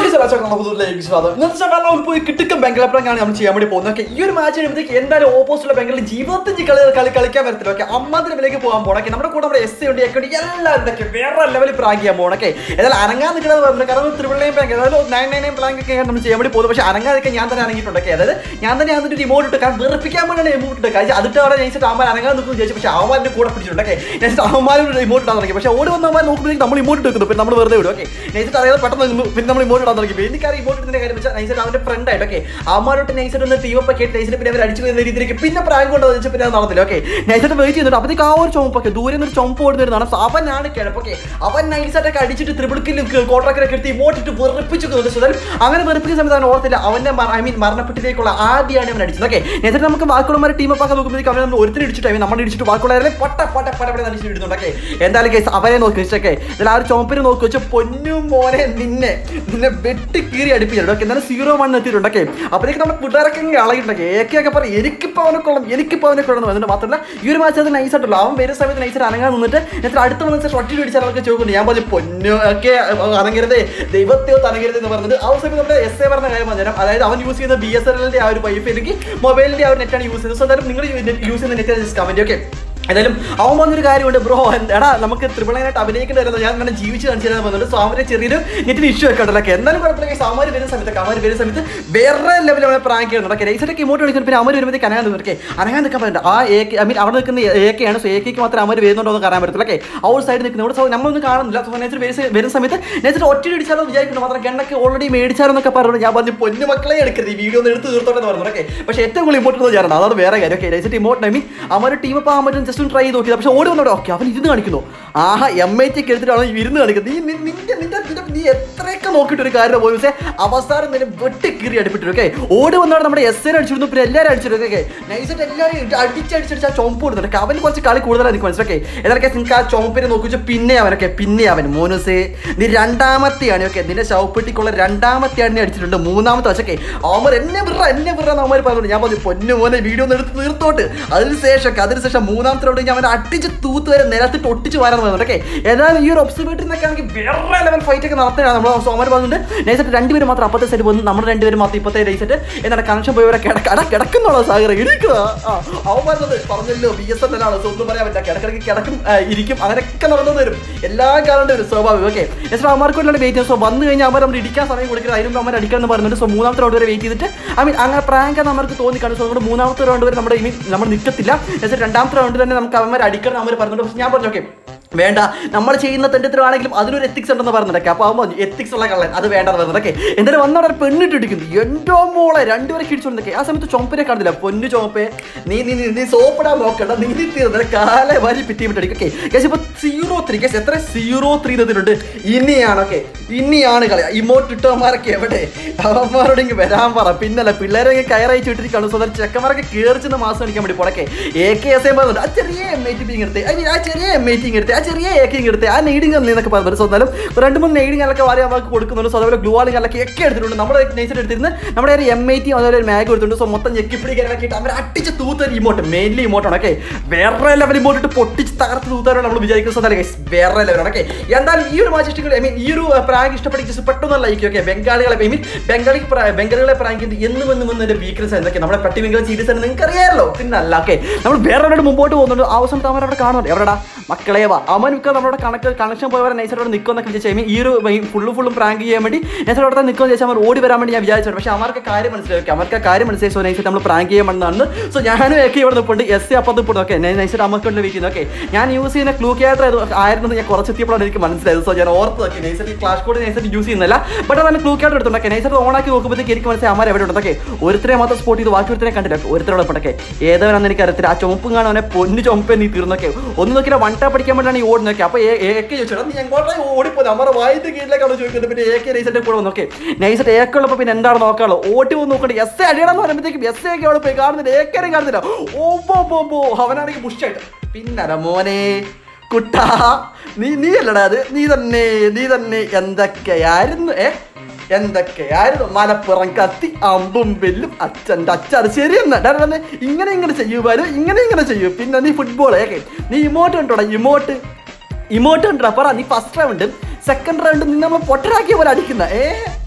ഹുദൂറിലേക്ക് സ്വാഗതം ഇന്നത്തെ ചാനലിൽ പോയി കിട്ടുക്കം ബംഗ്ലാപ്രാങ്കാണ് നമ്മൾ ചെയ്യാൻ വേണ്ടി പോകുന്നത് ഓക്കെ ഈ ഒരു മാച്ച് കഴിയുമ്പോഴത്തേക്ക് എന്തായാലും ഓപ്പോസിറ്റുള്ള ബംഗാളിൽ ജീവിതത്തിൽ കളി കളി കളിക്കാൻ വരത്തില്ല ഓക്കെ അമ്മാതിരി ലെവലിലേക്ക് പോകാൻ പോകണം Okay, നമ്മുടെ കൂടെ നമ്മുടെ എസ് ഉണ്ട് ഒക്കെ ഉണ്ട് എല്ലാവരും ഒക്കെ വേറെ ലെവലിൽ പ്രാങ്ക് ചെയ്യാൻ പോകണം ഓക്കെ ഏതായാലും അനങ്ങാൻ നിൽക്കുന്നത് പറഞ്ഞത് കാരണം ത്രിപിളിനെയും പ്രാങ്ക് അതായത് നയൻ നയൻ പ്രാങ്ക് ഒക്കെ നമ്മൾ ചെയ്യാൻ വേണ്ടി പോകുന്നത് പക്ഷേ അനങ്ങാതൊക്കെ ഞാൻ തന്നെ അനങ്ങിയിട്ടുണ്ട് Okay, അതായത് ഞാൻ തന്നെ അതിന്റെ റിമോട്ട് ഇട്ട് കാരണം വെറുപ്പിക്കാൻ വേണ്ടിയാണ് റിമോട്ട് ഇട്ട് കാര്യം അതിട്ട് അവിടെ ഞാൻ അവന്മാർ അനങ്ങാൻ നിൽക്കുന്നു വിചാരിച്ചു പക്ഷേ അവന്മാരുടെ കൂടെ പിടിച്ചിട്ടുണ്ട് ഓക്കെ ഞാൻ അവന്മാരും റിമോട്ട് ഇടാൻ തുടങ്ങി പക്ഷേ ഓടി വന്നവന്മാർ നോക്കുമ്പോഴേക്കും നമ്മൾ ഇമോട്ട് എടുക്കുന്നു പിന്നെ നമ്മൾ വെറുതെ വിടും ഓക്കെ നൈസിട്ട് അറിയാതെ പെട്ടെന്ന് നിന്നു. പിന്നെ നമ്മൾ ഇമോട്ട് ഇടാൻ തുടങ്ങി എനിക്കറിയാം ഇമോട്ട് ഇടുന്ന കാര്യം വെച്ചാൽ നൈസിട്ട് അവന്റെ ഫ്രണ്ട് ആയിട്ട് ഓക്കെ അവന്മാരോട്ട് നൈസിട്ട് ഒന്ന് ടീം ഒക്കെ കേട്ട് നൈസിട്ട് പിന്നെ അവർ അടിച്ചു വരുന്ന രീതിയിലേക്ക് പിന്നെ പ്രാങ്ക് കൊണ്ടോ വെച്ചാൽ പിന്നെ അത് നടന്നില്ല ഓക്കെ നൈസിട്ട് വെയിറ്റ് ചെയ്തിട്ട് അപ്പോഴത്തേക്ക് ആ ഒരു ചുമപ്പൊക്കെ ദൂരെ നിന്ന് ഒരു ചുമപ്പ് ഓടി വരുന്നതാണ് So അവനാണ് കിഴപ്പൊക്കെ അവൻ നൈസായിട്ടൊക്കെ അടിച്ചിട്ട് ത്രിപിൾക്കിലും കോട്ടറൊക്കെ എടുത്ത് ഇമോട്ടിട്ട് വെറുപ്പിച്ചു സുധൻ അങ്ങനെ വെറുപ്പിക്കുന്ന സമയത്ത് അവൻ ഓർത്തില്ല അവന്റെ ഐ മീൻ മരണപ്പെട്ടിലേക്കുള്ള ആദ്യമാണ് അവൻ അടിച്ചത് ഓക്കെ എന്നിട്ട് നമുക്ക് ബാക്കിയുള്ളവരെ ടീം ഒക്കെ നോക്കുമ്പോഴേക്കും അവനെ നമ്മൾ ഒരുത്തിന് ഇടിച്ചിട്ട് അവൻ നമ്മൾ ഇടിച്ചിട്ട് ബാക്കിയുള്ളവരെ പൊട്ട പൊട്ട പട പട അടിച്ചിട്ട് ഇടുന്നുണ്ട് ഓക്കെ എന്തായാലും കേസ് അവനെ നോക്കി വെച്ചൊക്കെ ഇതിൽ ആ ഒരു ചുമപ്പിനെ നോക്കി വെച്ച് പൊന്നു മോനെ നിന്നെ നിന്നെ വെട്ടി കീറി അടുപ്പിച്ചിട്ടുണ്ട് ഓക്കെ എന്നാലും സീറോ വൺ എത്തിയിട്ടുണ്ട് ഓക്കെ അപ്പോഴേക്ക് നമ്മുടെ കൂട്ടുകാരൊക്കെ ഇങ്ങനെ അളകിട്ടുണ്ട് ഏക്കൊക്കെ പറയും എനിക്കിപ്പോൾ അവനെ കൊള്ളും എനിക്കിപ്പോൾ അവനെ കൊള്ളണം എന്നിട്ട് മാത്രമല്ല ഈ ഒരു മാച്ച് അത് നൈസ് ആയിട്ടുള്ളൂ അവൻ വരുന്ന സമയത്ത് നൈസായിട്ട് അനങ്ങാൻ നിന്നിട്ട് എന്നിട്ട് അടുത്ത വന്നിട്ട് ഷൊട്ടി അടിച്ചാൽ അവർക്ക് ചോദിക്കുന്നു ഞാൻ പറഞ്ഞു പൊന്നു ഒക്കെ അനങ്ങരുതേ ദൈവത്തെയോ തനങ്ങരുത് എന്ന് പറഞ്ഞത് ആ ഒരു സമയത്ത് നമ്മുടെ എസ് എ പറഞ്ഞ കാര്യം പറഞ്ഞുതരാം അതായത് അവൻ യൂസ് ചെയ്യുന്ന ബി എസ് എല്ലിന്റെ ആ ഒരു വൈഫ് എനിക്ക് മൊബൈലിന്റെ ആ ഒരു നെറ്റാണ് യൂസ് ചെയ്യുന്നത് സോ എന്തായാലും നിങ്ങൾ യൂസ് ചെയ്യുന്ന നെറ്റ് കമന്റ് ഓക്കെ ഏതായാലും അവൻ പറഞ്ഞൊരു കാര്യമുണ്ട് ബ്രോ എടാ നമുക്ക് ത്രിപിളനായിട്ട് അഭിനയിക്കേണ്ടതായിരുന്നു ഞാൻ അങ്ങനെ ജീവിച്ച് കാണിച്ചു തരാൻ പറഞ്ഞിട്ട് സോ അവരെ ചെറിയൊരു നെറ്റിന് ഇഷ്യൂ ഒക്കെ ഉണ്ടല്ലോ എന്നാലും കുഴപ്പമില്ല സാമാർ വരുന്ന സമയത്ത് അമർ വരുന്ന സമയത്ത് വേറെ ലെവലിൽ അവനെ പ്രാങ്ക് ചെയ്യുന്നുണ്ട് ഓക്കെ രൈസൊക്കെ ഇമോട്ട് കളിക്കുന്നു പിന്നെ അമർ വരുമ്പോഴത്തേക്ക് അനങ്ങാൻ നിൽക്കേ അനങ്ങാൻ നിൽക്കാൻ പറ്റില്ല ആ എ ഐ മീൻ അവിടെ നിൽക്കുന്ന എ കെയാണ് സോ എ കെക്ക് മാത്രം അമർ വരുന്നുണ്ടോ എന്ന് കാണാൻ പറ്റത്തില്ല ഓക്കെ ആ ഒരു സൈഡ് നിൽക്കുന്നത് സോ നമ്മളൊന്നും കാണുന്നില്ല സോ നേച്ചർ വരുന്ന സമയത്ത് നേച്ചർ ഒറ്റ അടിച്ചാലോ വിചാരിക്കുന്നു മാത്രം ഗണ്ണൊക്കെ ഓൾറെഡി മേടിച്ചാലോ എന്നൊക്കെ പറഞ്ഞു ഞാൻ പറഞ്ഞു പൊന്നു മക്കളെ എടുക്കരുത് ഈ വീഡിയോ ഒന്ന് എടുത്ത് തീർത്തോട്ടെ എന്ന് പറഞ്ഞു ഓക്കെ പക്ഷേ ഏറ്റവും കൂടുതൽ ഇമോട്ട് ഞാനാണ് അതാണ് വേറെ കാര്യം ഓക്കെ രൈസിട്ട് emote I mean Amar team ഇപ്പോൾ ആ മറ്റും ജസ്റ്റ് ഒന്ന് ട്രൈ ചെയ്ത് നോക്കിയത് പക്ഷേ ഓടി വന്നോടെ ഓക്കെ അവൻ ഇരുന്ന് കാണിക്കുന്നു ആഹാ എം ഐ ടി ഒക്കെ എടുത്തിട്ടാണ് ഈ ഇരുന്ന് കാണിക്കുന്നത് നീ നി- നിന്റെ നിന്റെ നിന്റെ നീ എത്രയൊക്കെ നോക്കിയിട്ട് ഒരു കാര്യം പോയി പക്ഷേ അവസാനം നിന്നെ വെട്ടി കീറി അടിപ്പിട്ടു ഓക്കെ ഓടി വന്നോടെ നമ്മുടെ എസ് എൻ അടിച്ചിരുന്നു പിന്നെ എല്ലാവരും അടിച്ചിരുന്നു ഓക്കെ നൈസായിട്ട് എല്ലാവരും അടിച്ചടിച്ചടിച്ച് ആ ചുമപ്പ് കൊടുത്തിട്ട് അവന് കുറച്ച് കളി കൂടുതലാണ് എനിക്ക് മനസ്സിലൊക്കെ ഏതൊക്കെ നിങ്ങൾക്ക് ആ ചുമപ്പിനെ നോക്കിച്ച് പിന്നെ അവനൊക്കെ പിന്നെ അവൻ മോനുസേ നീ രണ്ടാമത്തെയാണ് ഓക്കെ നിന്റെ ശവപ്പെട്ടിക്കുള്ള രണ്ടാമത്തെയാണ് നീ അടിച്ചിട്ടുണ്ട് മൂന്നാമത്തെ വശക്കെ അവന്മാർ എന്നെ വിറ എന്നെ വിറ അവന്മാർ പറഞ്ഞിട്ടുണ്ട് ഞാൻ പറഞ്ഞു പൊന്നു മോനെ വീഡിയോ ഒന്ന് എടുത്ത് തീർത്തോട്ട് അതിനുശേഷം അതിനുശേഷം മൂന്നാമത്തെ റൗണ്ട് ഞാൻ അവനെ അടിച്ച് തൂത്ത് വരെ നിലത്തിട്ട് ഒട്ടിച്ച് വരാൻ പറയുന്നുണ്ട് ഓക്കെ ഏതായാലും ഈ ഒരു ഒബ്സർവേറ്ററിൽ നിന്നൊക്കെ ആണെങ്കിൽ വേറെ ലെവൽ ഫൈറ്റ് ഒക്കെ നടത്തുകയാണ് നമ്മൾ സോമർ പറഞ്ഞിട്ട് നൈസായിട്ട് രണ്ടുപേരും മാത്രം അപ്പത്തെ സൈഡ് വന്ന് നമ്മുടെ രണ്ടുപേരും മാത്രം ഇപ്പത്തെ നൈസായിട്ട് എന്താണ് കണക്ഷൻ പോയവരെ കിടക്കട കിടക്കുന്നുള്ളൂ സാഗരം ഇരിക്കുക ആ അവൻ പറഞ്ഞത് പറഞ്ഞല്ലോ ബി എസ് എൻ ആണ് സോ ഒന്നും പറയാൻ പറ്റില്ല കിടക്കിടക്ക് കിടക്കും ആ, ഇരിക്കും അങ്ങനെയൊക്കെ നടന്നു വരും എല്ലാ കാലം വരും സ്വാഭാവികം ഓക്കെ എസ് അവന്മാർക്ക് വേണ്ടി വെയിറ്റ് ചെയ്യും സോ വന്നു കഴിഞ്ഞാൽ അവർ നമ്മൾ ഇടിക്കാൻ സമയം കൊടുക്കുന്നത് അതിനും അവർ അടിക്കണം എന്ന് പറയുന്നുണ്ട് സോ മൂന്നാമത്തെ റൗണ്ട് വരെ വെയിറ്റ് ചെയ്തിട്ട് ഐ മീൻ അങ്ങനെ പ്രാങ്ക് നമുക്ക് തോന്നിക്കാണ് സോ നമ്മുടെ മൂന്നാമത്തെ റൗണ്ട് വരെ നമ്മുടെ ഇനി നമ്മൾ നിൽക്കത്തില്ല എന്നുവെച്ചാൽ രണ്ടാമത്തെ റൗണ്ട് തന്നെ നമുക്ക് അവന്മാർ അടിക്കണം അവർ പറഞ്ഞിട്ടുണ്ട് പക്ഷേ ഞാൻ പറഞ്ഞു ഓക്കെ വേണ്ട നമ്മൾ ചെയ്യുന്ന തെണ്ടത്തിലാണെങ്കിലും അതിനൊരു എത്തിക്സ് ഉണ്ടെന്ന് പറഞ്ഞിട്ടൊക്കെ അപ്പോൾ ആകുമ്പോൾ എത്തിക്സ് ഉള്ള കള്ളൻ അത് വേണ്ട പറഞ്ഞതൊക്കെ എന്തായാലും വന്നവിടെ പെണ്ണിട്ട് ഇടിക്കുന്നു എന്തോ മോളെ രണ്ടുപേരെ കിടിച്ചോണ്ടൊക്കെ ആ സമയത്ത് ചുമപ്പിനെ കാണുന്നില്ല പൊന്നു ചുമപ്പേ നീ നീ നീ- നീ സോപ്പിടാൻ നോക്കണ്ട നീ നീ തീർന്നില്ല കാലെ വാരി പിറ്റി വിട്ടടിക്കും ഓക്കെ കേസ് ഇപ്പോൾ സീറോ ത്രീ കേസ് എത്ര സീറോ ത്രീ തന്നിട്ടുണ്ട് ഇനിയാണ് ഓക്കെ ഇനിയാണ് കളി ഇമോട്ട് ഇട്ടവന്മാരൊക്കെ എവിടെ അവന്മാരോട് ഇങ്ങ് വരാൻ പറ പിന്നല്ല പിള്ളേരെ ഇങ്ങനെ കയറയച്ച് വിട്ടിരിക്കുകയാണ് സോ ചെക്കന്മാരൊക്കെ കയറി ചെന്ന് മാസം അടിക്കാൻ വേണ്ടി പോടക്കെ എ കെ എസ് എം പറഞ്ഞിട്ട് ആ ചെറിയ എം ഐ ടി ബി എടുത്ത് ഐ മീൻ ആ ചെറിയ എം ഐ ടി എടുത്ത് ആ ചെറിയ എ കെ എടുത്ത് ആ നെയ്ഡിങ് എന്നൊക്കെ പറഞ്ഞിട്ട് സോ എന്നാലും രണ്ട് മൂന്ന് നെയ്ഡിങ് അല്ലൊക്കെ വാരി അവർക്ക് കൊടുക്കുന്നുണ്ട് സോ അതുപോലെ ഗ്ലൂ ആളിങ് അല്ലൊക്കെ ഒക്കെ എടുത്തിട്ടുണ്ട് നമ്മുടെ നൈസിൽ എടുത്തിരുന്ന് നമ്മുടെ ഒരു എം ഐ ടി അതുപോലെ ഒരു മാഗ് എടുത്തിട്ടുണ്ട് സോ മൊത്തം ഞെക്കിപ്പിടി കാര്യങ്ങളൊക്കെ ഇട്ട് അവർ അടിച്ച് തൂത്തൊരു ഇമോട്ട് മെയിൻലി ഇമോട്ടാണ് ഓക്കെ വേറെ ലെവൽ ഇമോട്ട് ഇട്ട് പൊട്ടിച്ച് തകർത്ത് തൂത്താനാണ് നമ്മൾ വിചാരിക്കുന്ന സോ guys, വേറെ ലെവലാണ് ഓക്കെ എന്തായാലും ഈ ഒരു മാച്ച് ഇഷ്ടങ്ങൾ ഐ മീൻ ഈ ഒരു പ്രാങ്ക് ഇഷ്ടപ്പെട്ടിട്ട് പെട്ടെന്ന് ലൈക്ക് ഓക്കെ ബംഗാളികളെ ഐ മീൻ ബംഗാളി പ്രാ- ബംഗാളികളെ പ്രാങ്ക് ചെയ്ത് എന്നും എന്നും എന്നും എൻ്റെ വീക്ക്നസ് എന്തൊക്കെ നമ്മുടെ പട്ടി ബംഗാൾ സീരീസ് ആണ് നിങ്ങൾക്ക് അറിയാമല്ലോ പിന്നെ അല്ല ഓക്കെ നമ്മൾ വേറെ ഒരാളുടെ മുമ്പോട്ട് പോകുന്നുണ്ട് ആ അവസരം അവൻ അവിടെ കാണുന്നുണ്ട് എവിടെടാ മക്കളെ വാ അവൻ ഒക്കെ നമ്മുടെ കണക്ക് കണക്ഷൻ പോയവരെ നൈസർ അവിടെ നിൽക്കുമെന്നൊക്കെ വിചാരിച്ചു I mean, ഈ ഒരു ഫുള്ളും ഫുള്ളും പ്രാങ്ക് ചെയ്യാൻ വേണ്ടി നൈസർ അവിടെ നിൽക്കുമെന്ന് വെച്ചാൽ അവർ ഓടി വരാൻ വേണ്ടി ഞാൻ വിചാരിച്ചു പക്ഷേ അവർക്ക് കാര്യം മനസ്സിലായി okay, അവർക്ക് ആ കാര്യം മനസ്സിലായി സോ നൈസർ നമ്മൾ പ്രാങ്ക് ചെയ്യാൻ വന്നതാണ് സോ ഞാനും ഒക്കെ ഇവിടെ നിൽപ്പുണ്ട് എസ് സി അപ്പം നിൽപ്പുണ്ട് ഓക്കെ നൈസർ അമ്മക്ക് കൊണ്ട് വെക്കുന്നത് ഓക്കെ ഞാൻ യൂസ് ചെയ്യുന്ന ക്ലൂ ക്യാരക്ടർ ആയിരുന്നു ഞാൻ കുറച്ച് എത്തിയപ്പോഴാണ് എനിക്ക് മനസ്സിലായത് സോ ഞാൻ ഓർത്ത് നോക്കി നൈസർ ക്ലാഷ് കോഡ് നൈസർ യൂസ് ചെയ്യുന്നില്ല ബട്ട് അതാണ് ക്ലൂ ക്യാരക്ടർ എടുത്തുണ്ടൊക്കെ നൈസർ ഓൺ ആക്കി നോക്കുമ്പോഴത്തേക്ക് എനിക്ക് മനസ്സിലായി അമ്മ എവിടെ ഉണ്ടൊക്കെ ഒരുത്തരെ മാത്രം സ്പോട്ട് ചെയ്ത് ബാക്കി ഒരുത്തരെ കണ്ടില്ല ഒരുത്തരോടെ ഉണ്ടൊക്കെ ഏതവനാന്ന് എനിക്ക് അറിയത്തില്ല ആ ചുമപ്പും കാണാൻ അവനെ പൊന്നു ചുമപ്പേ നീ തീർന്നൊക്കെ ഒന്ന് നോക്കിയാൽ വൺ ടാ പഠിക്കാൻ വേണ്ടിയാണ് ഈ ഓടുന്നൊക്കെ അപ്പോൾ ഏക്കെ ചോദിച്ചാൽ നീ എങ്ങോട്ടാ ഓടിപ്പോയി നമ്മുടെ വായത്ത് കീഴിലേക്കാണ് ചോദിക്കുന്നത് പിന്നെ ഏക്കെ നൈസിന്റെ കൂടെ വന്നൊക്കെ നൈസിട്ട് ഏക്കുള്ളപ്പോൾ പിന്നെ എന്താണ് നോക്കാളോ ഓട്ടി വന്ന് നോക്കണ്ട എസ് എ അടിയണമെന്ന് പറയുമ്പോഴത്തേക്കും എസ് എ ഒക്കെ അവിടെ പോയി കാണുന്നില്ല ഏക്കരെ കാണുന്നില്ല ഓ പോ പോ പോ അവനാണെങ്കിൽ പുഷായിട്ട് പിന്നര മോനെ കുട്ടാ നീ നീ അല്ലടാ അത് നീ തന്നെ നീ തന്നെ എന്തൊക്കെയായിരുന്നു ഏ എന്തൊക്കെയായിരുന്നു മലപ്പുറം കത്തി അമ്പും വെല്ലും അച്ഛൻ്റെ അച്ഛൻ അത് ശരിയെന്നാ ഡാ ഡാ, ഡാ, ഇങ്ങനെ ഇങ്ങനെ ചെയ്യൂ ബാലു ഇങ്ങനെ ഇങ്ങനെ ചെയ്യൂ പിന്നെ നീ ഫുട്ബോൾ ഏക്കെ നീ ഇമോട്ട് ഉണ്ടോടാ ഇമോട്ട് ഇമോട്ട് ഉണ്ടോ പറ നീ ഫസ്റ്റ് റൗണ്ട് സെക്കൻഡ് റൗണ്ട് നീ നമ്മൾ പൊട്ടരാക്കിയ പോലെ അടിക്കുന്ന ഏ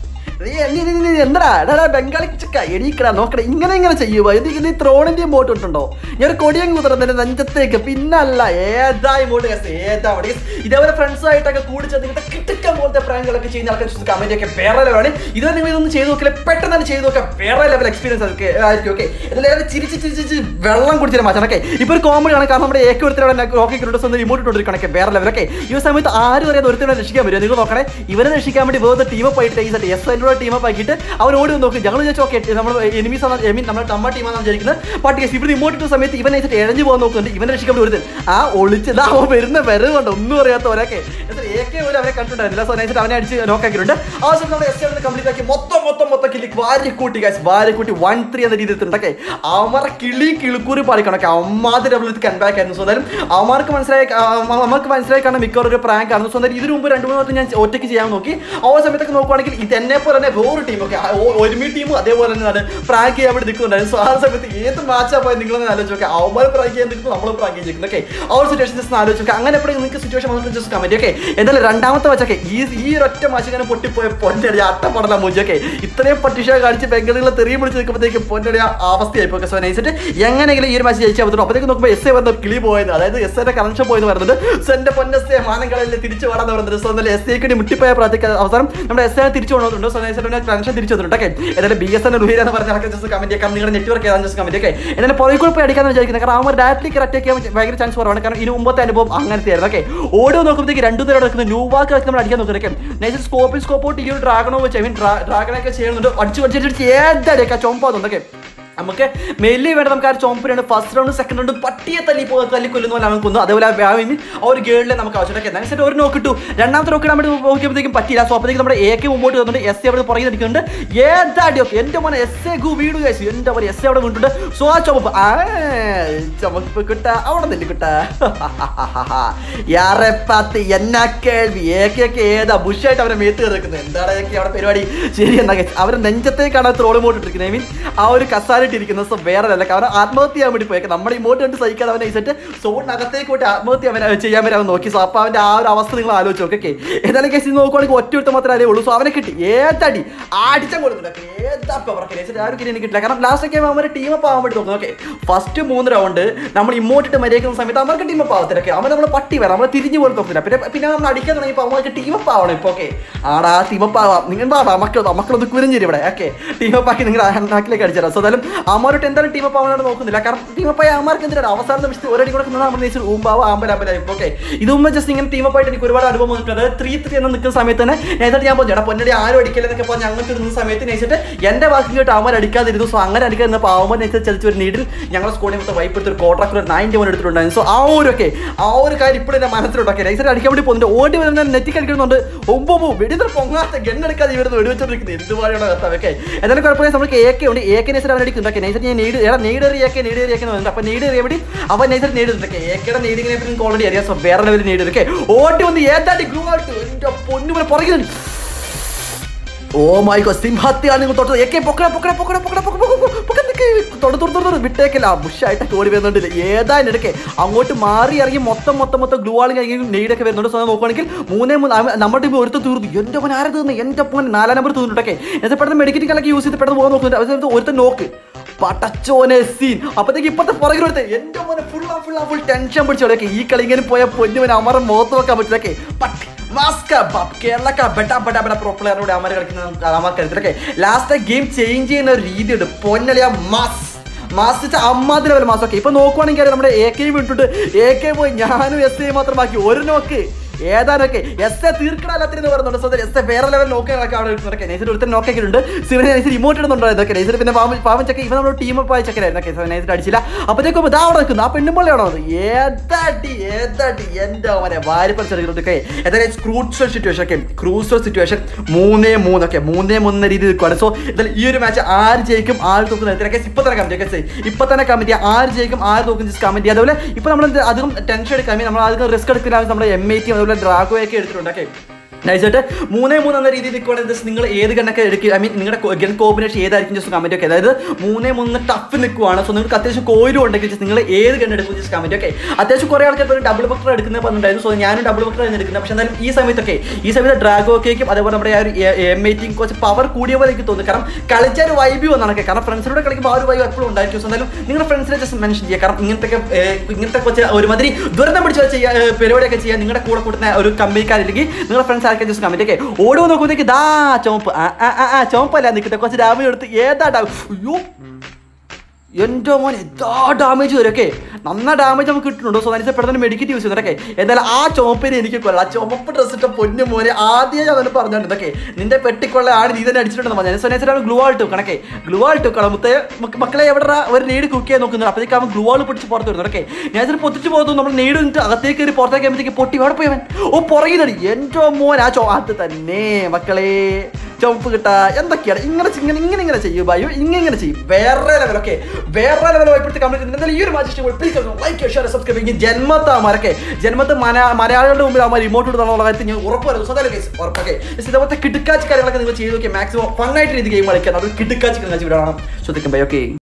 എന്താ എടാ ബംഗാളി ചക്ക എണീക്കടാ നോക്കടാ ഇങ്ങനെ ഇങ്ങനെ ചെയ്യുക ഇത് ഇത് ത്രോണിന്റെ ഇമോട്ട് ഉണ്ടോ ഞാൻ ഒരു കൊടിയം കുതിർന്നതിന്റെ നെഞ്ചത്തേക്ക് പിന്നല്ല ഏതാ ഇമോട്ട് കേസ് ഏതാ അവിടെ guys. ഇതേപോലെ ഫ്രണ്ട്സ് ആയിട്ടൊക്കെ കൂടി ചെന്നിട്ട് കിട്ടുക്കം പോലത്തെ പ്രാങ്കുകളൊക്കെ ചെയ്യുന്ന ആൾക്കാർ കമന്റ് ഒക്കെ വേറെ ലെവലാണ് ഇതുവരെ നിങ്ങൾ ഇതൊന്നും ചെയ്ത് നോക്കില്ല പെട്ടെന്ന് തന്നെ ചെയ്ത് നോക്കാം വേറെ ലെവൽ എക്സ്പീരിയൻസ് ഒക്കെ ആയിരിക്കും ഓക്കെ ഇതിലേറെ ചിരിച്ച് ചിരിച്ച് ചിരിച്ച് വെള്ളം കുടിച്ചിട്ട് മാറ്റാം ഓക്കെ ഇപ്പൊ ഒരു കോമഡി ആണ് കാരണം നമ്മുടെ ഏക ഒരുത്തരോടെ റോക്കി ക്രിഡോസ് ഒന്ന് ഇമോട്ട് ഇട്ടുകൊണ്ടിരിക്കണൊക്കെ വേറെ ലെവൽ ഓക്കെ ഈ ഒരു സമയത്ത് ആരും അറിയാതെ ഒരുത്തരെ രക്ഷിക്കാൻ വരും നിങ്ങൾ നോക്കണേ ഇവരെ രക്ഷിക്കാൻ വേണ്ടി വേറെ ടീം അപ്പ് ആയിട്ട് ഈ എസ് അതിലൂടെ ടീം അപ്പ് ആക്കിയിട്ട് അവർ ഓടി വന്ന് നോക്കും ഞങ്ങൾ വിചാരിച്ചു ഓക്കെ നമ്മൾ എനിമീസ് ആണ് ഐ മീൻ നമ്മുടെ നമ്മ ടീമാണെന്ന് വിചാരിക്കുന്നത് ബട്ട് യെസ് ഇവിടെ ഇമോട്ട് ഇട്ട സമയത്ത് ഇവനെ വെച്ചിട്ട് എഴഞ്ഞു പോകാൻ നോക്കുന്നുണ്ട് ഇവനെ രക്ഷിക്കാൻ വേണ്ടി ഒരുത്തൻ ആ ഒളിച്ചത് അവൻ വരുന്ന വരവുണ്ട് ഒന്നും അറിയാത്തവരൊക്കെ ഏക്കെ പോലും അവരെ കണ്ടിട്ടുണ്ടായിരുന്നില്ല സോ നൈസിട്ട് അവനെ അടിച്ച് നോക്കാക്കിയിട്ടുണ്ട് ആ സമയത്ത് നമ്മൾ എസ് എവിടെ കംപ്ലീറ്റ് ആക്കി മൊത്തം മൊത്തം മൊത്തം കിളി വാരി കൂട്ടി ഗൈസ് വാരി കൂട്ടി വൺ ത്രീ എന്ന രീതിയിൽ എത്തുന്നുണ്ടൊക്കെ അവന്മാരെ കിളി കിളിക്കൂറി പാടിക്കണൊക്കെ അമ്മാതി ഡബിൾ കൺബാക്ക് ആയിരുന്നു സോ എന്തായാലും അവന്മാർക്ക് മനസ്സിലായി അവർക്ക് മനസ്സിലായി കാരണം മിക്കവാറും ഒരു പ്രാങ്ക് ആണ് സോ എന്തായാലും ഇതിനു മുമ്പ് രണ്ട് മൂന്ന് വട്ടം ഞാൻ ഒറ്റയ്ക്ക് ചെയ്യാൻ നോക്കി ആ സമയത്തൊക്കെ നോക്കുവാണെങ്കിൽ ഇത് എന്നെ പോലെ തന്നെ വേറൊരു ടീമൊക്കെ ഒരുമി ടീമും അതേപോലെ തന്നെ പ്രാങ്ക് ചെയ്യാൻ വേണ്ടി നിൽക്കുന്നുണ്ടായിരുന്നു സോ ആ സമയത്ത് ഏത് മാച്ചാ പോയി നിങ്ങളൊന്ന് ആലോചിച്ച് നോക്കുക അവന്മാർ പ്രാങ്ക് ചെയ്യാൻ നിൽക്കുന്നു നമ്മൾ പ്രാങ്ക് ചെയ്യുന്നത് ഓക്കെ ആ ഒരു സിറ്റുവേഷൻ ജസ്റ്റ് ആലോചിച്ച് നോക്കുക അങ്ങനെ എപ്പോഴും നിങ്ങൾക്ക് സിറ്റുവേഷൻ വന്നിട്ട് ജസ്റ്റ് കമന്റ് ഓക്കെ എന്തായാലും രണ്ടാമത്തെ മാച്ചൊക്കെ ഈ ഈ ഒരു ഒറ്റ മാച്ച് ഇങ്ങനെ പൊട്ടിപ്പോയ പൊന്നടി അട്ടപ്പടല മൂഞ്ചൊക്കെ ഇത്രയും പട്ടിഷ കാണിച്ച് ബംഗാളികളെ തെറിയും പിടിച്ച് നിൽക്കുമ്പോഴത്തേക്ക് പൊന്നടി അവസ്ഥയായി പോയി സോ നൈസിട്ട് എങ്ങനെയെങ്കിലും ഈ ഒരു മാച്ച് ജയിച്ചാൽ പറ്റുള്ളൂ അപ്പോഴത്തേക്ക് നോക്കുമ്പോൾ എസ് എ വന്ന കിളി പോയത് അതായത് എസ് എന്റെ കണക്ഷൻ പോയെന്ന് പറയുന്നത് സോ എന്റെ പൊന്നസ് മാനങ്ങളിൽ തിരിച്ചു വേണമെന്ന് പറയുന്നത് സോ എന്തായാലും എസ് എക്ക് മുട്ടിപ്പോയ പ്രാർത്ഥിക്ക അവസാനം നമ്മുടെ എസ് എ തിരിച്ചു കൊണ്ടുവന്നിട്ടുണ്ട് സോ നൈസിട്ട് കണക്ഷൻ തിരിച്ചു വന്നിട്ടുണ്ട് ഓക്കെ എന്തായാലും ബി എസ് എൻ എന്ന് പറഞ്ഞ ആൾക്കാർ ജസ്റ്റ് കമന്റ് ചെയ്യാം നിങ്ങളുടെ നെറ്റ്വർക്ക് ഏതാണ് ജസ്റ്റ് കമന്റ് ഓക്കെ എന്നാലും പുറകെ കൂടെ പോയി അടിക്കാന്ന് വിചാരിക്കുന്നത് കാരണം അവർ ഡയറക്റ്റ്ലി കറക്റ്റ് ചെയ്യാൻ ഭയങ്കര ചാൻസ് കുറവാണ് കാരണം ഇതിന് മുമ്പത്തെ അനുഭവം അങ്ങനത്തെ ആയിരുന്നു ഓക്കെ ഓടിയോ നോക്കുമ്പോഴത്തേക്ക് രണ്ടു നേരം നടക്കുന്ന ന്യൂ വാക്ക് നമ്മൾ അടിക്കാൻ നോക്കുന്നൊക്കെ നൈസ് സ്കോപ്പിൽ സ്കോപ്പോട്ട് ഈ ഒരു ഡ്രാഗണോ വെച്ച് ഐ മീൻ ഡ്രാഗണൊക്കെ ചെയ്യുന്നുണ്ട് അടിച്ചു അടിച്ചിട്ട് ഏതടിയൊക്കെ ചൊമ്പാന്നുണ്ടൊക്കെ നമുക്ക് മെയിലി വേണ്ട നമുക്ക് ആ ചോമ്പിനാണ് ഫസ്റ്റ് റൗണ്ട് സെക്കൻഡ് റൗണ്ട് പട്ടിയെ തല്ലി പോ തല്ലി കൊല്ലുന്ന പോലെ നമുക്ക് കൊന്നു അതേപോലെ ആ മീൻ ആ ഒരു ഗേളിലെ നമുക്ക് ആവശ്യമുണ്ട് എന്നാൽ സെറ്റ് ഒരു നോക്കിട്ടു രണ്ടാമത്തെ നോക്കി നമ്മൾ നോക്കിയപ്പോഴത്തേക്കും പറ്റിയില്ല സോ അപ്പോഴത്തേക്ക് നമ്മുടെ എ കെ മുമ്പോട്ട് വന്നിട്ട് എസ് എ അവിടെ പുറകെ നിൽക്കുന്നുണ്ട് ഏതാടി ഒക്കെ എൻ്റെ മോനെ എസ് എ ഗു വീട് കഴിച്ചു എൻ്റെ മോനെ എസ് എ അവിടെ വീണ്ടുണ്ട് സോ ആ ചുമപ്പ് ആ ചുമപ്പ് കിട്ട അവിടെ നില്ല കിട്ട യാറെ പാത്ത് എന്നാ കേൾവി എ കെ ഒക്കെ ഏതാ ബുഷായിട്ട് അവരെ മേത്ത് കിടക്കുന്നത് എന്താണ് ഏക്കെ അവിടെ പരിപാടി ശരി എന്നാ അവരെ നെഞ്ചത്തേക്കാണ് ത്രോള് മോട്ടിട്ടിരിക്കുന്നത് ഐ മീൻ ആ ഒരു കസാലിട്ടിരിക്കുന്നത് സോ വേറെ അല്ല കാരണം ആത്മഹത്യ ചെയ്യാൻ വേണ്ടി പോയേക്കാം നമ്മുടെ ഇമോട്ട് കണ്ട് സഹിക്കാതെ അവനെ വെച്ചിട്ട് സോണിനകത്തേക്ക് പോയിട്ട് ആത്മഹത്യ അവനെ ചെയ്യാൻ വരെ അവൻ നോക്കി സോ അപ്പോൾ അവൻ്റെ ആ ഒരു അവസ്ഥ നിങ്ങൾ ആലോചിച്ച് നോക്കെ ഏതായാലും കേസ് നോക്കുവാണെങ്കിൽ ഒറ്റ ഒരുത്ത മാത്രമേ അറിയുള്ളൂ സോ അവനെ കിട്ടി ഏതടി അടിച്ചാൽ കൊടുത്തില്ല ഏതാ പവർക്ക് ആരും കിട്ടി എനിക്ക് കിട്ടില്ല കാരണം ലാസ്റ്റ് ഒക്കെ അവരെ ടീം അപ്പ് ആവാൻ വേണ്ടി നോക്കുന്നു ഓക്കെ ഫസ്റ്റ് മൂന്ന് റൗണ്ട് നമ്മൾ ഇമോട്ടിട്ട് മര്യാദക്കുന്ന സമയത്ത് അവർക്ക് ടീം അപ്പ് ആവത്തില്ലൊക്കെ അവൻ നമ്മൾ പട്ടി വരാം നമ്മൾ തിരിഞ്ഞു പോലും നോക്കുന്നില്ല പിന്നെ പിന്നെ നമ്മൾ അടിക്കാൻ തുടങ്ങിയപ്പോൾ അവർക്ക് ടീം അപ്പ് ആവണം ഇപ്പോൾ ഓക്കെ ആടാ ടീം അപ്പ് ആവാം നിങ്ങൾ വാ മക്കൾ മക്കളൊന്ന് കുരിഞ്ഞിരി ഇവിടെ ഓക്കെ ടീം അപ്പ് ആക്കി നിങ്ങൾ നാക്കിലേക്ക് അടിച്ചാൽ സോ എന്തായാലും അമ്മോട്ട് എന്തായാലും ടീം അപ്പ് ആവാനായിട്ട് നോക്കുന്നില്ല കാരണം ടീം അപ്പ് ആയ അമ്മമാർക്ക് എന്തിനാണ് അവസാന നിമിഷത്തിൽ ഒരടി കൂടെ നിന്നാൽ നമ്മൾ നേരിച്ച് ഊമ്പാവോ ആമ്പലാമ്പലായി ഓക്കെ ഇത് മുമ്പ് ജസ്റ്റ് ഇങ്ങനെ ടീം അപ്പ് ആയിട്ട് എനിക്ക് ഒരുപാട് അനുഭവം വന്നിട്ടുണ്ട് അതായത് ത്രീ ത്രീ എന്ന് നിൽക്കുന്ന സമയത്ത് തന്നെ നേരിട്ട് ഞാൻ പറഞ്ഞു പൊന്നടി ആരും അടിക്കില്ലെന്നൊക്കെ പറഞ്ഞ് അങ്ങനത്തെ ഇരുന്ന സമയത്ത് നയിച്ചിട്ട് എന്റെ വാക്ക് കേട്ട് അവന്മാർ അടിക്കാതിരുന്നു സോ അങ്ങനെ അടിക്കാതിരുന്നപ്പോൾ അവന്മാർ നയിച്ച് ചലിച്ച ഒരു നീഡിൽ ഞങ്ങളുടെ സ്കൂളിൽ മൊത്തം വൈപ്പ് എടുത്ത് ഒരു കോൺട്രാക്ടർ ഒരു നയൻറ്റി വൺ എടുത്തിട്ടുണ്ടായിരുന്നു സോ ആ ഒരു ഒക്കെ ആ ഒരു കാര്യം ഇപ്പോഴും എൻ്റെ മനസ്സിലുണ്ടൊക്കെ നൈസർ അടിക്കാൻ വേണ്ടി പോകുന്നുണ്ട് ഓടി വരുന്ന നെറ്റിക്ക് അടിക്കുന്നുണ്ട് ഒമ്പോ വെടിന്തൽ പൊങ്ങാത്ത ഗണ്ണെടുക്കാതെ ഇവരുന്ന് വെടിവെച്ചോണ്ടിരിക്കുന്നത് എന്ത് പാടിയാണ് കത്താവൊക്കെ എന്നാലും കുഴപ്പമില്ല നമുക്ക് എ ഉണ്ട് എ കെ നൈസർ അവൻ അടിക്കുന്നുണ്ട് നൈസർ ഞാൻ നീട് എടാ നീട് ഏറിയൊക്കെ നീട് ഏറിയൊക്കെ വന്നിട്ട് അപ്പോൾ നീട് ഏറിയ അവൻ നൈസർ നീടുന്നുണ്ട് എക്കയുടെ നീടിങ്ങിനെ നിങ്ങൾക്ക് ഓൾറെഡി അറിയാം സോ വേറെ ലെവലിൽ നീട് ഒക്കെ ഓടി വന്ന് ഏതാണ്ട് ഗ്രൂ ആയിട്ട് എൻ്റെ പൊന്നു പോലെ പുറകിലുണ്ട് ഓ മൈ ഗോ സിംഹത്തെയാണ് നിങ്ങൾ തൊട്ടത് എക്കെ പൊക്കട പൊക്കട പൊക്കട പൊക്കട തൊടു തൊടു തൊടു വിട്ടേക്കില്ല ബുഷായിട്ട് ഓടി വരുന്നുണ്ട് ഏതായാലും എടുക്കെ അങ്ങോട്ട് മാറി ഇറങ്ങി മൊത്തം മൊത്തം മൊത്തം ഗ്ലൂ ആളും കഴിഞ്ഞ് നെയ്ഡൊക്കെ വരുന്നുണ്ട് സോ നോക്കുകയാണെങ്കിൽ മൂന്നേ മൂന്ന് അവൻ- നമ്മുടെ ടീം ഒരുത്ത തീർന്നു എൻ്റെ മോൻ ആരെ തീർന്നു എൻ്റെ മോൻ നാലാം നമ്പർ തീർന്നിട്ടൊക്കെ എന്നിട്ട് പെട്ടെന്ന് മെഡിക്കറ്റ് കളൊക്കെ യൂസ് ചെയ്ത് പെട്ടെന്ന് പോകാൻ നോക്കുന്നുണ്ട് അവരുടെ ഒരുത്ത നോക്ക് പടച്ചോനെ സീൻ അപ്പത്തേക്ക് ഇപ്പത്തെ പുറകിൽ എടുത്ത് എൻ്റെ മോനെ ഫുൾ ആ ഫുൾ ആ ഫുൾ ടെൻഷൻ പിടിച്ചോടൊക്കെ ഈ കളി ഇങ്ങനെ പോയ പൊന്നുവൻ അമരം മുഖത്ത് വെക്കാൻ പറ്റില്ലൊക്കെ പട്ടി മാസ്ക കേരളക്ക ബെട്ട ബെട്ട ബെട്ട പ്രോ പ്ലെയറോട് അമര കളിക്കുന്ന അമർക്കരുത്തിലൊക്കെ ലാസ്റ്റ് ഗെയിം ചേഞ്ച് ചെയ്യുന്ന ഒരു രീതിയുണ്ട് പൊന്നളിയ മാസ് മാസ് വെച്ചാൽ അമ്മാതിരി ലെവൽ മാസം ഒക്കെ ഇപ്പൊ നോക്കുവാണെങ്കിൽ അറിയാം നമ്മുടെ എ കെ വിട്ടിട്ട് എ കെ പോയി ഞാനും എസ് ഐ മാത്രം ബാക്കി ഒരു നോക്ക് ഏതാനൊക്കെ എസ് എ തീർക്കണല്ലാത്തിന്ന് പറയുന്നുണ്ട് സോ എസ് എ വേറെ ലെവൽ നോക്കാനൊക്കെ അവിടെ നടക്കുക നൈസിൽ ഒരുത്തൻ നോക്കിയിട്ടുണ്ട് സിവിനെ നൈസിൽ ഇമോട്ട് ഇടുന്നുണ്ടോ ഇതൊക്കെ നൈസിൽ പിന്നെ പാവം പാവം ചക്ക ഇവ നമ്മുടെ ടീം അപ്പ് ആയ ചക്കരായിരുന്നു ഓക്കെ നൈസിൽ അടിച്ചില്ല അപ്പോഴത്തേക്കും ഇതാ അവിടെ നിൽക്കുന്നു ആ പെണ്ണുമ്പോഴാണോ അത് ഏതാടി ഏതാടി എൻ്റെ അവനെ വാരി പറിച്ചെടുക്കുന്നതൊക്കെ ഏതായാലും ക്രൂസൽ സിറ്റുവേഷൻ ഒക്കെ ക്രൂസൽ സിറ്റുവേഷൻ മൂന്നേ മൂന്നൊക്കെ മൂന്നേ മൂന്ന് രീതി നിൽക്കുകയാണ് സോ എന്തായാലും ഈ ഒരു മാച്ച് ആര് ജയിക്കും ആര് തോക്കും ഇത്രയൊക്കെ ഇപ്പൊ തന്നെ കമന്റ് ഒക്കെ ഇപ്പൊ തന്നെ കമന്റ് ആര് ജയിക്കും ആര് തോക്കും ജസ്റ്റ് കമന്റ് ചെയ്യുക അതുപോലെ ഇപ്പൊ നമ്മൾ അധികം ടെൻഷൻ എടുക്കാൻ നമ്മൾ അധികം റിസ്ക് എടുക്കില്ല നമ്മുടെ എം ഐ ടി അതുപോലെ ഡ്രാഗോയൊക്കെ എടുത്തിട്ടുണ്ട് ഓക്കെ നൈസായിട്ട് മൂന്നേ മൂന്ന് എന്ന രീതിയിൽ നിൽക്കുവാണെങ്കിൽ just നിങ്ങൾ ഏത് ഗണ്ണൊക്കെ എടുക്കുക ഐ മീൻ നിങ്ങളുടെ ഗൺ കോമ്പിനേഷൻ ഏതായിരിക്കും ജസ്റ്റ് കമന്റ് ഒക്കെ അതായത് മൂന്നേ മൂന്ന് ടഫ് നിൽക്കുവാണ് സോ നിങ്ങൾക്ക് അത്യാവശ്യം കോയിലും ഉണ്ടെങ്കിൽ just നിങ്ങൾ ഏത് ഗണ്ണ് എടുക്കും ജസ്റ്റ് കമന്റ് ഒക്കെ അത്യാവശ്യം കുറേ ആൾക്കാർ ഡബിൾ ബക്കർ എടുക്കുന്നത് പറഞ്ഞിട്ടുണ്ടായിരുന്നു സോ ഞാനും ഡബിൾ ബക്കർ ആണ് എടുക്കുന്നത് പക്ഷേ എന്നാലും ഈ സമയത്തൊക്കെ ഈ സമയത്ത് ഡ്രാഗോ കേക്കും അതേപോലെ നമ്മുടെ ആ ഒരു എം എയ്റ്റിംഗ് കുറച്ച് പവർ കൂടിയ പോലെ എനിക്ക് തോന്നുന്നു കാരണം കളിച്ച ഒരു വൈബ് വന്നാണ് കാരണം ഫ്രണ്ട്സിനോട് കളിക്കുമ്പോൾ ആ ഒരു വൈബ് എപ്പോഴും ഉണ്ടായിരിക്കും സോ എന്നാലും നിങ്ങളുടെ ഫ്രണ്ട്സിനെ ജസ്റ്റ് മെൻഷൻ ചെയ്യുക കാരണം ഇങ്ങനത്തെ ഇങ്ങനത്തെ കുറച്ച് ഒരുമാതിരി ദുരന്തം പിടിച്ച് വെച്ച് ചെയ്യാ- ഏ, പരിപാടിയൊക്കെ ചെയ്യാൻ നിങ്ങളുടെ കൂടെ കൂട്ടുന്ന ഒരു കമ്പനിക്കാരില്ലെങ്കിൽ നിങ്ങളുടെ ഫ്രണ്ട്സ് ആർക്കും ജസ്റ്റ് കമന്റ് ഒക്കെ ഓടുമ്പോൾ നോക്കുമ്പോഴത്തേക്ക് ദാ ചോമ്പ് ആ ആ ആ, ആ ചോമ്പല്ല നിൽക്കട്ടെ കുറച്ച് ഡാമേജ് എടുത്ത് ഏതാ ഡാമേജ് അയ്യോ എൻ്റെ മോൻ എന്താ ഡാമേജ് വരും ഓക്കെ നന്ന ഡാമേജ് നമുക്ക് കിട്ടുന്നുണ്ടോ സോ അതിന് പെട്ടെന്ന് മെഡിക്കറ്റ് യൂസ് ചെയ്യുന്നതൊക്കെ എന്തായാലും ആ ചുമപ്പിനെ എനിക്ക് കൊള്ളാം ആ ചുമപ്പ് ഡ്രസ് ഇട്ട പൊന്നു മോനെ ആദ്യം ഞാൻ തന്നെ പറഞ്ഞിട്ടുണ്ട് ഇതൊക്കെ നിന്റെ പെട്ടിക്കൊള്ള ആണ് നീ തന്നെ അടിച്ചിട്ടുണ്ടെന്ന് പറഞ്ഞു സോ ഞാൻ ഗ്ലൂ ആൾ കണക്കെ ഗ്ലൂ ആൾ ടൂക്കണം മുത്തേ മക്ക- മക്കളെ എവിടെ ഒരു നീട് കുക്ക് ചെയ്യാൻ നോക്കുന്നുണ്ട് അപ്പോഴേക്കും അവൻ ഗ്ലൂ ആൾ പൊട്ടിച്ച് പുറത്ത് വരുന്നു ഓക്കെ ഞാൻ ഇതിന് പൊത്തിച്ച് പോകുന്നു നമ്മൾ നീട് നിന്നിട്ട് അകത്തേക്ക് കയറി പുറത്തേക്ക് ആകുമ്പോഴത്തേക്ക് പൊട്ടി എവിടെ പോയവൻ ഓ പുറകിലടി എൻ്റെ മോൻ ആ ചോ അത് തന്നെ മക്കളെ ചുവപ്പ് കിട്ടാ എന്തൊക്കെയാണ് ഇങ്ങനെ ചെ- ഇങ്ങനെ ഇങ്ങനെ ഇങ്ങനെ ചെയ്യും ബയോ ഇങ്ങനെ ഇങ്ങനെ ചെയ്യും വേറെ ലെവൽ ഓക്കെ വേറെ ലെവൽ ഇപ്പോഴത്തെ കംപ്ലീറ്റ് എന്തായാലും ഈ ഒരു മാച്ച് ഇഷ്ടപ്പെടും പ്ലീസ് ലൈക്ക് ഷെയർ സബ്സ്ക്രൈബ് ചെയ്യും ജന്മത്താ മരക്കെ ജന്മത്ത് മന മലയാളികളുടെ മുമ്പിൽ ആ റിമോട്ട് കൊടുത്തുള്ള കാര്യത്തിൽ ഞാൻ ഉറപ്പ് പറയുന്നു സ്വന്തം കേസ് ഉറപ്പൊക്കെ ഇതേപോലത്തെ കിടുക്കാച്ച് കാര്യങ്ങളൊക്കെ നിങ്ങൾ ചെയ്ത് നോക്കിയാൽ മാക്സിമം ഫണ്ണായിട്ട് രീതി ഗെയിം കളിക്കാൻ അത് കിടുക്കാച്ച് കളിച്ച് വിടാണ് ശ്രദ്ധിക്കും ബൈ ഓക്കെ